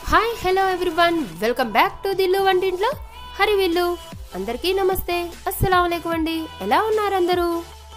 hi hello everyone welcome back to దిల్లు వంటింట్లో హరి విల్లు అందరికీ నమస్తే అస్సలం అయికం అండి ఎలా ఉన్నారు అందరూ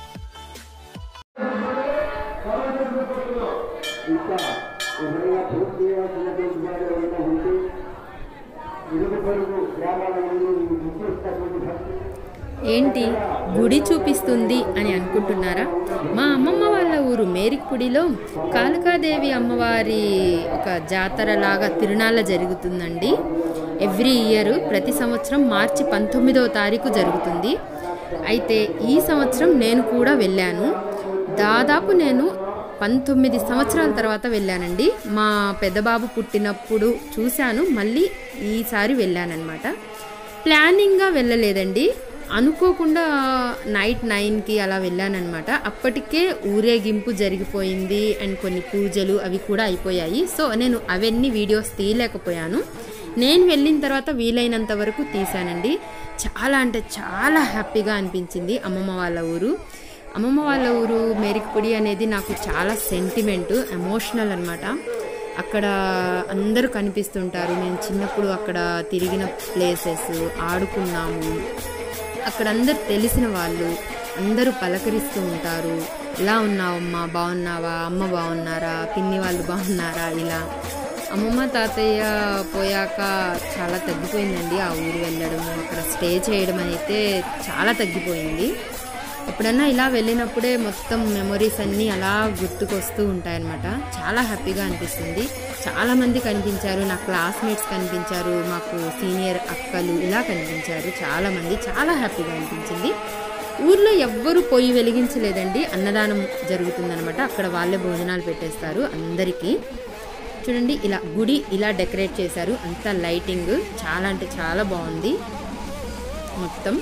ఇంకా ఎవరైనా పూర్తి చేయాల్సినటువంటి వారు ఎవరైనా ఉంటే ఇరుగు పొరుగు గ్రామాల నుండి విచ్చేసినటువంటి భక్తులు ఏంటి గుడి చూపిస్తుంది అని అనుకుంటున్నారా మా అమ్మమ్మ వాళ్ళ ఊరు మేరిక్పుడిలో కాళికాదేవి అమ్మవారి ఒక జాతర లాగా తిరునాళ్ళ జరుగుతుందండి ఎవ్రీ ఇయర్ ప్రతి సంవత్సరం మార్చి పంతొమ్మిదవ తారీఖు జరుగుతుంది అయితే ఈ సంవత్సరం నేను కూడా వెళ్ళాను దాదాపు నేను పంతొమ్మిది సంవత్సరాల తర్వాత వెళ్ళానండి మా పెద్దబాబు పుట్టినప్పుడు చూశాను మళ్ళీ ఈసారి వెళ్ళానన్నమాట ప్లానింగ్గా వెళ్ళలేదండి అనుకోకుండా నైట్ నైన్కి అలా వెళ్ళానమాట అప్పటికే ఊరేగింపు జరిగిపోయింది అండ్ కొన్ని పూజలు అవి కూడా అయిపోయాయి సో నేను అవన్నీ వీడియోస్ తీయలేకపోయాను నేను వెళ్ళిన తర్వాత వీలైనంత వరకు తీశానండి చాలా అంటే చాలా హ్యాపీగా అనిపించింది అమ్మమ్మ వాళ్ళ ఊరు అమ్మమ్మ వాళ్ళ ఊరు మేరిక్పుడి అనేది నాకు చాలా సెంటిమెంట్ ఎమోషనల్ అనమాట అక్కడ అందరూ కనిపిస్తుంటారు మేము చిన్నప్పుడు అక్కడ తిరిగిన ప్లేసెస్ ఆడుకున్నాము అక్కడ అందరు తెలిసిన వాళ్ళు అందరూ పలకరిస్తూ ఉంటారు ఎలా ఉన్నావమ్మా బాగున్నావా అమ్మ బాగున్నారా పిన్ని వాళ్ళు బాగున్నారా ఇలా అమ్మమ్మ తాతయ్య పోయాక చాలా తగ్గిపోయిందండి ఆ ఊరు వెళ్ళడం అక్కడ స్టే చేయడం అయితే చాలా తగ్గిపోయింది ఎప్పుడన్నా ఇలా వెళ్ళినప్పుడే మొత్తం మెమొరీస్ అన్నీ అలా గుర్తుకొస్తూ ఉంటాయన్నమాట చాలా హ్యాపీగా అనిపిస్తుంది చాలా మంది కనిపించారు నా క్లాస్మేట్స్ కనిపించారు మాకు సీనియర్ అక్కలు ఇలా కనిపించారు చాలా మంది చాలా హ్యాపీగా అనిపించింది ఊర్లో ఎవ్వరూ పొయ్యి వెలిగించలేదండి అన్నదానం జరుగుతుందనమాట అక్కడ వాళ్ళే భోజనాలు పెట్టేస్తారు అందరికీ చూడండి ఇలా గుడి ఇలా డెకరేట్ చేశారు అంతా లైటింగ్ చాలా అంటే చాలా బాగుంది మొత్తం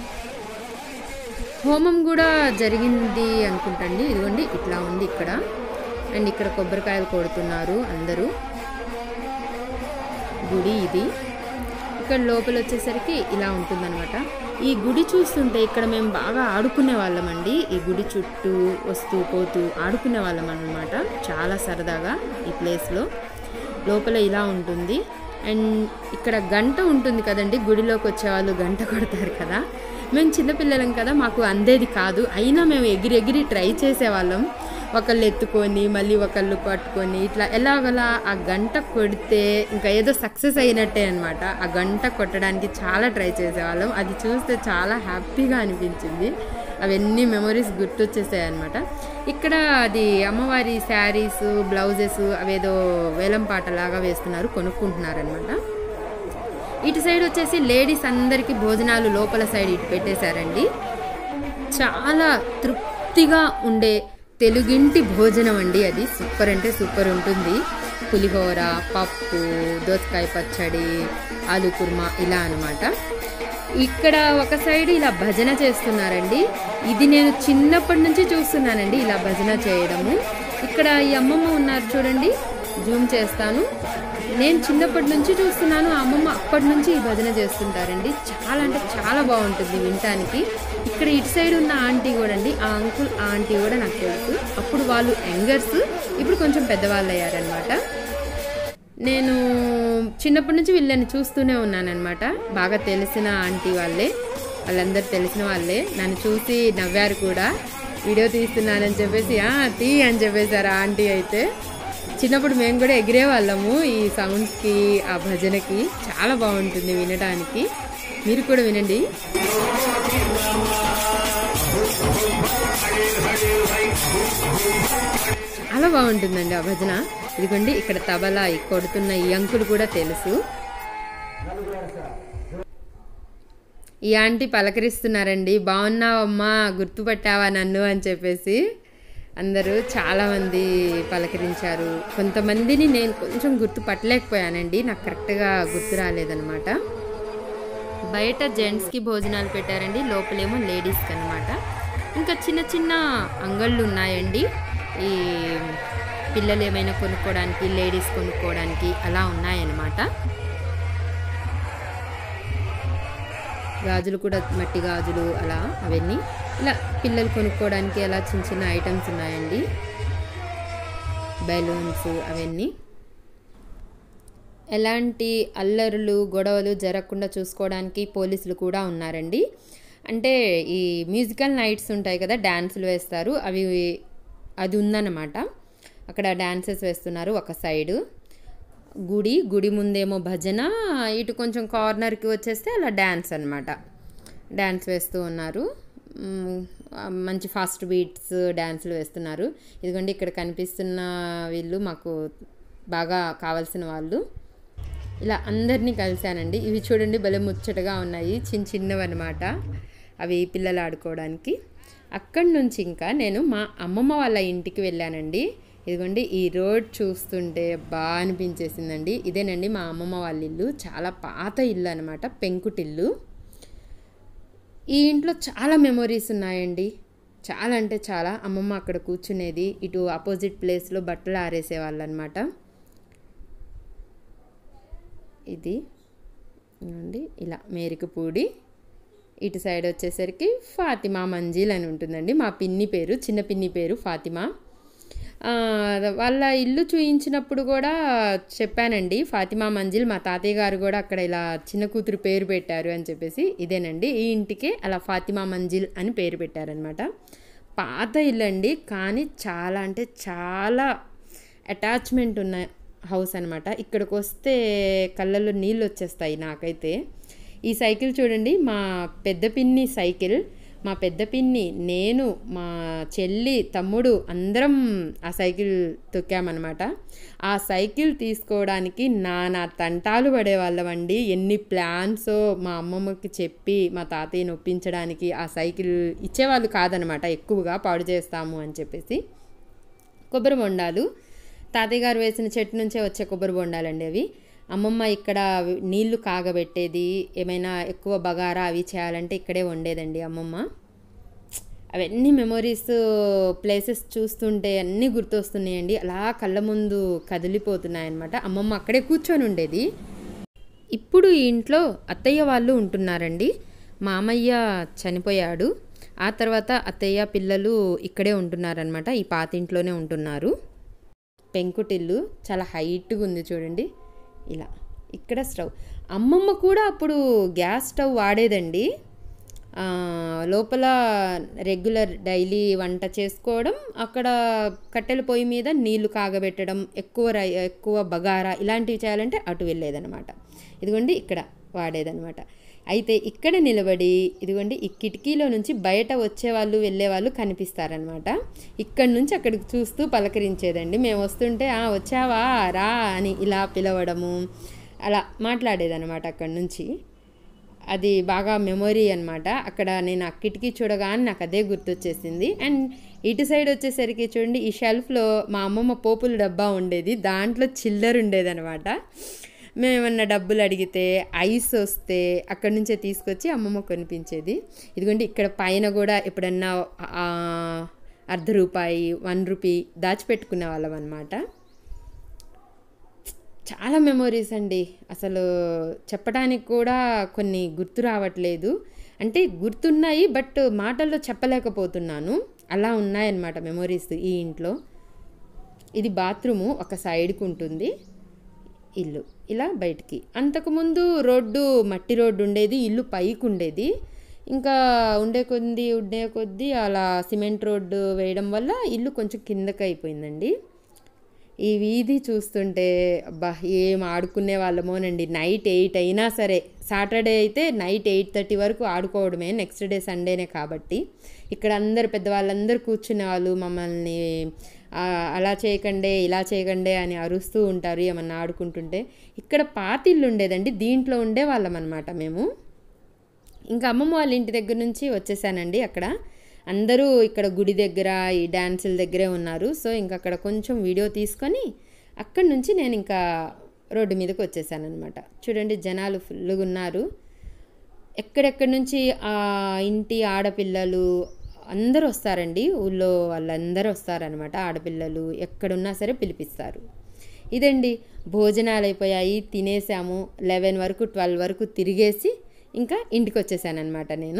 హోమం కూడా జరిగింది అనుకుంటండి ఇదిగోండి ఇట్లా ఉంది ఇక్కడ అండ్ ఇక్కడ కొబ్బరికాయలు కొడుతున్నారు అందరూ గుడి ఇది ఇక్కడ లోపల వచ్చేసరికి ఇలా ఉంటుందన్నమాట ఈ గుడి చూస్తుంటే ఇక్కడ మేము బాగా ఆడుకునే వాళ్ళమండి ఈ గుడి చుట్టూ వస్తూ పోతూ ఆడుకునే వాళ్ళం అనమాట చాలా సరదాగా ఈ ప్లేస్లో లోపల ఇలా ఉంటుంది అండ్ ఇక్కడ గంట ఉంటుంది కదండి గుడిలోకి వచ్చేవాళ్ళు గంట కొడతారు కదా మేము చిన్నపిల్లలం కదా మాకు అందేది కాదు అయినా మేము ఎగిరి ఎగిరి ట్రై చేసేవాళ్ళం ఒకళ్ళు ఎత్తుకొని మళ్ళీ ఒకళ్ళు పట్టుకొని ఇట్లా ఎలాగలా ఆ గంట కొడితే ఇంకా ఏదో సక్సెస్ అయినట్టే అనమాట ఆ గంట కొట్టడానికి చాలా ట్రై చేసేవాళ్ళం అది చూస్తే చాలా హ్యాపీగా అనిపించింది అవన్నీ మెమొరీస్ గుర్తొచ్చేసాయి అనమాట ఇక్కడ అది అమ్మవారి శారీస్ బ్లౌజెస్ అవేదో వేలం పాట లాగా వేస్తున్నారు కొనుక్కుంటున్నారనమాట ఇటు సైడ్ వచ్చేసి లేడీస్ అందరికీ భోజనాలు లోపల సైడ్ ఇటు పెట్టేశారండి చాలా తృప్తిగా ఉండే తెలుగింటి భోజనం అండి అది సూపర్ అంటే సూపర్ ఉంటుంది పులిహోర పప్పు దోసకాయ పచ్చడి ఆలు కుర్మా ఇలా అనమాట ఇక్కడ ఒక సైడ్ ఇలా భజన చేస్తున్నారండి ఇది నేను చిన్నప్పటి నుంచి చూస్తున్నానండి ఇలా భజన చేయడము ఇక్కడ ఈ అమ్మమ్మ ఉన్నారు చూడండి జూమ్ చేస్తాను నేను చిన్నప్పటి నుంచి చూస్తున్నాను ఆ అమ్మమ్మ అప్పటి నుంచి ఈ భజన చేస్తుంటారండి చాలా అంటే చాలా బాగుంటుంది వినటానికి ఇక్కడ ఇటు సైడ్ ఉన్న ఆంటీ కూడా అండి ఆ అంకుల్ ఆ ఆంటీ కూడా నాకు తెలుసు అప్పుడు వాళ్ళు యంగర్స్ ఇప్పుడు కొంచెం పెద్దవాళ్ళు అయ్యారనమాట నేను చిన్నప్పటి నుంచి వీళ్ళని చూస్తూనే ఉన్నానన్నమాట బాగా తెలిసిన ఆంటీ వాళ్ళే వాళ్ళందరూ తెలిసిన వాళ్ళే నన్ను చూసి నవ్వారు కూడా వీడియో తీస్తున్నానని చెప్పేసి "ఆ, తీ అని చెప్పేశారు ఆ ఆంటీ అయితే చిన్నప్పుడు మేము కూడా ఎగిరే వాళ్ళము ఈ సౌండ్స్కి ఆ భజనకి చాలా బాగుంటుంది వినడానికి మీరు కూడా వినండి చాలా బాగుంటుందండి ఆ భజన ఇదిగోండి ఇక్కడ తబలా ఈ కొడుతున్న ఈ అంకులు కూడా తెలుసు ఈ ఆంటీ పలకరిస్తున్నారండి బాగున్నావమ్మా గుర్తుపట్టావా నన్ను అని చెప్పేసి అందరూ చాలామంది పలకరించారు కొంతమందిని నేను కొంచెం గుర్తుపట్టలేకపోయానండి నాకు కరెక్ట్గా గుర్తు రాలేదనమాట బయట జెంట్స్కి భోజనాలు పెట్టారండి లోపలేమో లేడీస్కి అనమాట ఇంకా చిన్న చిన్న అంగళ్ళు ఉన్నాయండి ఈ పిల్లలు ఏమైనా కొనుక్కోవడానికి లేడీస్ కొనుక్కోవడానికి అలా ఉన్నాయన్నమాట గాజులు కూడా మట్టి గాజులు అలా అవన్నీ ఇలా పిల్లలు కొనుక్కోవడానికి అలా చిన్న చిన్న ఐటమ్స్ ఉన్నాయండి బెలూన్స్ అవన్నీ ఎలాంటి అల్లరులు గొడవలు జరగకుండా చూసుకోవడానికి పోలీసులు కూడా ఉన్నారండి అంటే ఈ మ్యూజికల్ నైట్స్ ఉంటాయి కదా డ్యాన్సులు వేస్తారు అవి అది ఉందన్నమాట అక్కడ డ్యాన్సెస్ వేస్తున్నారు ఒక సైడు గుడి గుడి ముందేమో భజన ఇటు కొంచెం కార్నర్కి వచ్చేస్తే అలా డ్యాన్స్ అనమాట డ్యాన్స్ వేస్తూ ఉన్నారు మ్, ఆ, మంచి ఫాస్ట్ బీట్స్ డ్యాన్సులు వేస్తున్నారు ఇదిగోండి ఇక్కడ కనిపిస్తున్న వీళ్ళు మాకు బాగా కావాల్సిన వాళ్ళు ఇలా అందరినీ కలిశానండి ఇవి చూడండి భలే ముచ్చటగా ఉన్నాయి చిన్న చిన్నవి అనమాట అవి పిల్లలు ఆడుకోవడానికి అక్కడి నుంచి ఇంకా నేను మా అమ్మమ్మ వాళ్ళ ఇంటికి వెళ్ళానండి ఇదిగోండి ఈ రోడ్ చూస్తుంటే బాగా అనిపించేసిందండి ఇదేనండి మా అమ్మమ్మ వాళ్ళ ఇల్లు చాలా పాత ఇల్లు అనమాట పెంకుటిల్లు ఈ ఇంట్లో చాలా మెమొరీస్ ఉన్నాయండి చాలా అంటే చాలా అమ్మమ్మ అక్కడ కూర్చునేది ఇటు ఆపోజిట్ ప్లేస్లో బట్టలు ఆరేసేవాళ్ళు అనమాట ఇది ఇదిగోండి ఇలా మేరికపూడి ఇటు సైడ్ వచ్చేసరికి ఫాతిమా మంజిల్ అని ఉంటుందండి మా పిన్ని పేరు చిన్న పిన్ని పేరు ఫాతిమా ఆ, వాళ్ళ ఇల్లు చూయించినప్పుడు కూడా చెప్పానండి ఫాతిమా మంజిల్ మా తాతయ్య గారు కూడా అక్కడ ఇలా చిన్న కూతురు పేరు పెట్టారు అని చెప్పేసి ఇదేనండి ఈ ఇంటికే అలా ఫాతిమా మంజిల్ అని పేరు పెట్టారనమాట పాత ఇల్లు అండి కానీ చాలా అంటే చాలా అటాచ్మెంట్ ఉన్న హౌస్ అనమాట ఇక్కడికి వస్తే కళ్ళల్లో నీళ్ళు వచ్చేస్తాయి నాకైతే ఈ సైకిల్ చూడండి మా పెద్ద పిన్ని సైకిల్ మా పెద్ద పిన్ని నేను మా చెల్లి తమ్ముడు అందరం ఆ సైకిల్ తొక్కామన్నమాట ఆ సైకిల్ తీసుకోవడానికి నానా తంటాలు పడేవాళ్ళమండి ఎన్ని ప్లాన్సో మా అమ్మమ్మకి చెప్పి మా తాతయ్యని ఒప్పించడానికి ఆ సైకిల్ ఇచ్చేవాళ్ళు కాదనమాట ఎక్కువగా పాడు చేస్తాము అని చెప్పేసి కొబ్బరి బొండాలు తాతయ్య గారు వేసిన చెట్టు నుంచే వచ్చే కొబ్బరి బొండాలండి అవి అమ్మమ్మ ఇక్కడ నీళ్లు కాగబెట్టేది ఏమైనా ఎక్కువ బగారా అవి చేయాలంటే ఇక్కడే వండేదండి అమ్మమ్మ అవన్నీ మెమొరీస్ ప్లేసెస్ చూస్తుంటే అన్నీ గుర్తొస్తున్నాయండి అలా కళ్ళ ముందు కదిలిపోతున్నాయి అనమాట అమ్మమ్మ అక్కడే కూర్చొని ఉండేది ఇప్పుడు ఈ ఇంట్లో అత్తయ్య వాళ్ళు ఉంటున్నారండి మామయ్య చనిపోయాడు ఆ తర్వాత అత్తయ్య పిల్లలు ఇక్కడే ఉంటున్నారనమాట ఈ పాతింట్లోనే ఉంటున్నారు పెంకుటిల్లు చాలా హైట్గా ఉంది చూడండి ఇలా ఇక్కడ స్టవ్ అమ్మమ్మ కూడా అప్పుడు గ్యాస్ స్టవ్ వాడేదండి ఆ, లోపల రెగ్యులర్ డైలీ వంట చేసుకోవడం అక్కడ కట్టెల పొయ్యి మీద నీళ్లు కాగబెట్టడం ఎక్కువ రై ఎక్కువ బగారా ఇలాంటివి చేయాలంటే అటు వెళ్ళేదనమాట ఇదిగోండి ఇక్కడ వాడేదనమాట అయితే ఇక్కడ నిలబడి ఇదిగోండి ఈ కిటికీలో నుంచి బయట వచ్చేవాళ్ళు వెళ్ళేవాళ్ళు కనిపిస్తారనమాట ఇక్కడ నుంచి అక్కడికి చూస్తూ పలకరించేదండి మేము వస్తుంటే "ఆ, వచ్చావా రా అని ఇలా పిలవడము అలా మాట్లాడేదనమాట అక్కడి నుంచి అది బాగా మెమొరీ అనమాట అక్కడ నేను ఆ కిటికీ చూడగానే నాకు అదే గుర్తొచ్చేసింది అండ్ ఇటు సైడ్ వచ్చేసరికి చూడండి ఈ షెల్ఫ్లో మా అమ్మమ్మ పోపుల డబ్బా ఉండేది దాంట్లో చిల్లర ఉండేదనమాట మేము ఏమన్నా డబ్బులు అడిగితే ఐస్ వస్తే అక్కడి నుంచే తీసుకొచ్చి అమ్మమ్మ కొనిపించేది ఇదిగోండి ఇక్కడ పైన కూడా ఎప్పుడన్నా ఆ, అర్ధ రూపాయి వన్ రూపీ దాచిపెట్టుకునే వాళ్ళం అనమాట చాలా మెమొరీస్ అండి అసలు చెప్పడానికి కూడా కొన్ని గుర్తు రావట్లేదు అంటే గుర్తున్నాయి బట్ మాటల్లో చెప్పలేకపోతున్నాను అలా ఉన్నాయన్నమాట మెమొరీస్ ఈ ఇంట్లో ఇది బాత్రూము ఒక సైడ్కి ఉంటుంది ఇల్లు ఇలా బయటికి అంతకుముందు రోడ్డు మట్టి రోడ్డు ఉండేది ఇల్లు పైకి ఉండేది ఇంకా ఉండే కొద్ది ఉండే కొద్దీ అలా సిమెంట్ రోడ్డు వేయడం వల్ల ఇల్లు కొంచెం కిందకి అయిపోయిందండి ఈ వీధి చూస్తుంటే అబ్బా ఏం ఆడుకునే వాళ్ళమోనండి నైట్ ఎయిట్ అయినా సరే సాటర్డే అయితే నైట్ ఎయిట్ థర్టీ వరకు ఆడుకోవడమే నెక్స్ట్ డే సండేనే కాబట్టి ఇక్కడ అందరు పెద్దవాళ్ళందరూ కూర్చునే వాళ్ళు మమ్మల్ని ఆ, అలా చేయకండి ఇలా చేయకండి అని అరుస్తూ ఉంటారు ఏమన్నా ఆడుకుంటుంటే ఇక్కడ పాతిల్లు ఉండేదండి దీంట్లో ఉండే వాళ్ళం అనమాట మేము ఇంకా అమ్మమ్మ వాళ్ళ ఇంటి దగ్గర నుంచి వచ్చేసానండి అక్కడ అందరూ ఇక్కడ గుడి దగ్గర ఈ డ్యాన్సుల దగ్గరే ఉన్నారు సో ఇంకా అక్కడ కొంచెం వీడియో తీసుకొని అక్కడి నుంచి నేను ఇంకా రోడ్డు మీదకి వచ్చేసాను అనమాట చూడండి జనాలు ఫుల్గా ఉన్నారు ఎక్కడెక్కడి నుంచి ఆ ఇంటి ఆడపిల్లలు అందరూ వస్తారండి ఊళ్ళో వాళ్ళందరూ వస్తారనమాట ఆడపిల్లలు ఎక్కడున్నా సరే పిలిపిస్తారు ఇదండి భోజనాలు అయిపోయాయి తినేసాము లెవెన్ వరకు ట్వెల్వ్ వరకు తిరిగేసి ఇంకా ఇంటికి వచ్చేసానమాట నేను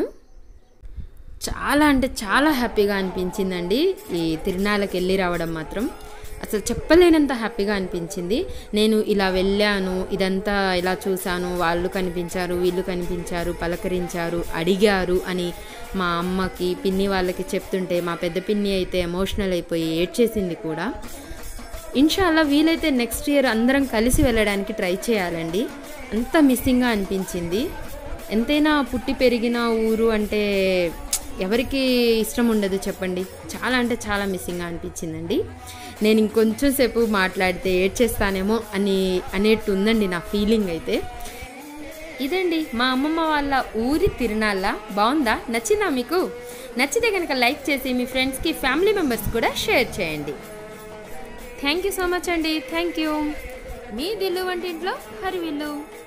చాలా అంటే చాలా హ్యాపీగా అనిపించిందండి ఈ తిరునాళ్ళకి వెళ్ళి రావడం మాత్రం అసలు చెప్పలేనంత హ్యాపీగా అనిపించింది నేను ఇలా వెళ్ళాను ఇదంతా ఇలా చూశాను వాళ్ళు కనిపించారు వీళ్ళు కనిపించారు పలకరించారు అడిగారు అని మా అమ్మకి పిన్ని వాళ్ళకి చెప్తుంటే మా పెద్ద పిన్ని అయితే ఎమోషనల్ అయిపోయి ఏడ్చేసింది కూడా ఇన్షాల్లా వీలైతే నెక్స్ట్ ఇయర్ అందరం కలిసి వెళ్ళడానికి ట్రై చేయాలండి అంత మిస్సింగ్గా అనిపించింది ఎంతైనా పుట్టి పెరిగిన ఊరు అంటే ఎవరికి ఇష్టం ఉండదు చెప్పండి చాలా అంటే చాలా మిస్సింగ్గా అనిపించిందండి నేను ఇంకొంచెం సేపు మాట్లాడితే ఏడ్చేస్తానేమో అని అనేట్టు ఉందండి నా ఫీలింగ్ అయితే ఇదండి మా అమ్మమ్మ వాళ్ళ ఊరి తిరునాళ్ళ బాగుందా నచ్చిందా మీకు నచ్చితే కనుక లైక్ చేసి మీ ఫ్రెండ్స్కి ఫ్యామిలీ మెంబర్స్ కూడా షేర్ చేయండి థ్యాంక్ యూ సో మచ్ అండి థ్యాంక్ యూ మీ దిల్లు వంటింట్లో హరివిల్లు